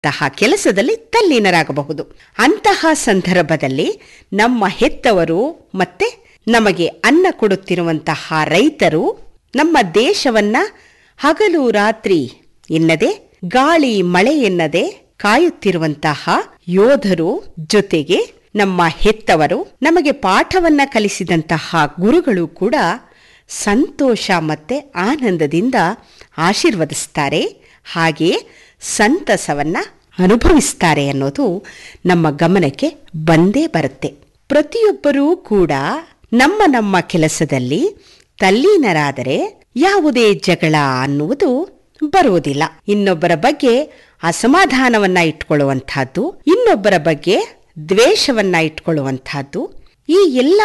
ಅಂತಹ ಕೆಲಸದಲ್ಲಿ ತಲ್ಲೀನರಾಗಬಹುದು ಅಂತಹ ಸಂದರ್ಭದಲ್ಲಿ ನಮ್ಮ ಹೆತ್ತವರು ಮತ್ತೆ ನಮಗೆ ಅನ್ನ ಕೊಡುತ್ತಿರುವಂತಹ ರೈತರು ನಮ್ಮ ದೇಶವನ್ನ ಹಗಲು ರಾತ್ರಿ ಎನ್ನದೆ ಗಾಳಿ ಮಳೆ ಎನ್ನದೆ ಕಾಯುತ್ತಿರುವಂತಹ ಯೋಧರು ಜೊತೆಗೆ ನಮ್ಮ ಹೆತ್ತವರು ನಮಗೆ ಪಾಠವನ್ನ ಕಲಿಸಿದಂತಹ ಗುರುಗಳು ಕೂಡ ಸಂತೋಷ ಮತ್ತೆ ಆನಂದದಿಂದ ಆಶೀರ್ವದಿಸ್ತಾರೆ ಹಾಗೆಯೇ ಸಂತಸವನ್ನ ಅನುಭವಿಸ್ತಾರೆ ಅನ್ನೋದು ನಮ್ಮ ಗಮನಕ್ಕೆ ಬಂದೇ ಬರುತ್ತೆ ಪ್ರತಿಯೊಬ್ಬರೂ ಕೂಡ ನಮ್ಮ ನಮ್ಮ ಕೆಲಸದಲ್ಲಿ ತಲ್ಲೀನರಾದರೆ ಯಾವುದೇ ಜಗಳ ಅನ್ನುವುದು ಬರುವುದಿಲ್ಲ ಇನ್ನೊಬ್ಬರ ಬಗ್ಗೆ ಅಸಮಾಧಾನವನ್ನ ಇಟ್ಕೊಳ್ಳುವಂತಹದ್ದು ಇನ್ನೊಬ್ಬರ ಬಗ್ಗೆ ದ್ವೇಷವನ್ನ ಇಟ್ಕೊಳ್ಳುವಂತಹದ್ದು ಈ ಎಲ್ಲ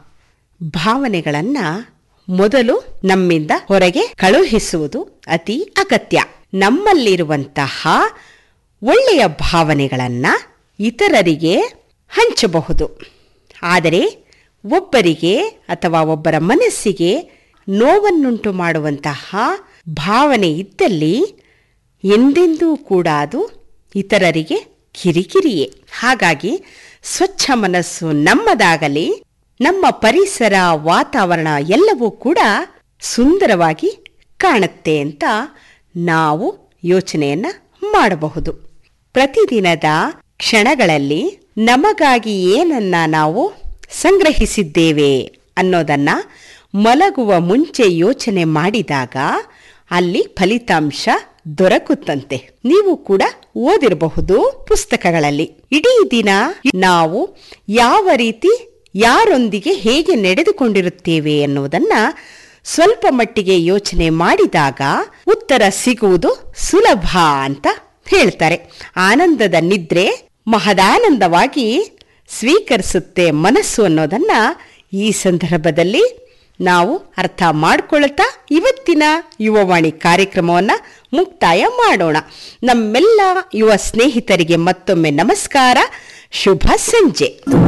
ಭಾವನೆಗಳನ್ನ ಮೊದಲು ನಮ್ಮಿಂದ ಹೊರಗೆ ಕಳುಹಿಸುವುದು ಅತಿ ಅಗತ್ಯ ನಮ್ಮಲ್ಲಿರುವಂತಹ ಒಳ್ಳೆಯ ಭಾವನೆಗಳನ್ನ ಇತರರಿಗೆ ಹಂಚಬಹುದು ಆದರೆ ಒಬ್ಬರಿಗೆ ಅಥವಾ ಒಬ್ಬರ ಮನಸ್ಸಿಗೆ ನೋವನ್ನುಂಟು ಮಾಡುವಂತಹ ಭಾವನೆ ಇದ್ದಲ್ಲಿ ಎಂದೆಂದೂ ಕೂಡ ಅದು ಇತರರಿಗೆ ಕಿರಿಕಿರಿಯೇ ಹಾಗಾಗಿ ಸ್ವಚ್ಛ ಮನಸ್ಸು ನಮ್ಮದಾಗಲಿ ನಮ್ಮ ಪರಿಸರ ವಾತಾವರಣ ಎಲ್ಲವೂ ಕೂಡ ಸುಂದರವಾಗಿ ಕಾಣುತ್ತೆ ಅಂತ ನಾವು ಯೋಚನೆಯನ್ನ ಮಾಡಬಹುದು ಪ್ರತಿದಿನದ ಕ್ಷಣಗಳಲ್ಲಿ ನಮಗಾಗಿ ಏನನ್ನ ನಾವು ಸಂಗ್ರಹಿಸಿದ್ದೇವೆ ಅನ್ನೋದನ್ನ ಮಲಗುವ ಮುಂಚೆ ಯೋಚನೆ ಮಾಡಿದಾಗ ಅಲ್ಲಿ ಫಲಿತಾಂಶ ದೊರಕುತ್ತಂತೆ ನೀವು ಕೂಡ ಓದಿರಬಹುದು ಪುಸ್ತಕಗಳಲ್ಲಿ ಇಡೀ ದಿನ ನಾವು ಯಾವ ರೀತಿ ಯಾರೊಂದಿಗೆ ಹೇಗೆ ನಡೆದುಕೊಂಡಿರುತ್ತೇವೆ ಎನ್ನುವುದನ್ನ ಸ್ವಲ್ಪ ಮಟ್ಟಿಗೆ ಯೋಚನೆ ಮಾಡಿದಾಗ ಉತ್ತರ ಸಿಗುವುದು ಸುಲಭ ಅಂತ ಹೇಳ್ತಾರೆ ಆನಂದದ ನಿದ್ರೆ ಮಹದಾನಂದವಾಗಿ ಸ್ವೀಕರಿಸುತ್ತೆ ಮನಸ್ಸು ಅನ್ನೋದನ್ನ ಈ ಸಂದರ್ಭದಲ್ಲಿ ನಾವು ಅರ್ಥ ಮಾಡಿಕೊಳ್ಳುತ್ತಾ ಇವತ್ತಿನ ಯುವವಾಣಿ ಕಾರ್ಯಕ್ರಮವನ್ನ ಮುಕ್ತಾಯ ಮಾಡೋಣ ನಮ್ಮೆಲ್ಲ ಯುವ ಸ್ನೇಹಿತರಿಗೆ ಮತ್ತೊಮ್ಮೆ ನಮಸ್ಕಾರ ಶುಭ ಸಂಜೆ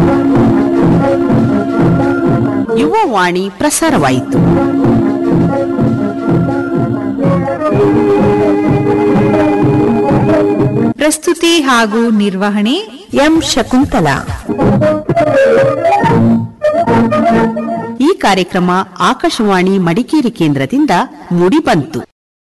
ಯುವವಾಣಿ ಪ್ರಸಾರವಾಯಿತು ಪ್ರಸ್ತುತಿ ಹಾಗೂ ನಿರ್ವಹಣೆ ಎಂ ಶಕುಂತಲಾ ಈ ಕಾರ್ಯಕ್ರಮ ಆಕಾಶವಾಣಿ ಮಡಿಕೇರಿ ಕೇಂದ್ರದಿಂದ ಮೂಡಿಬಂತು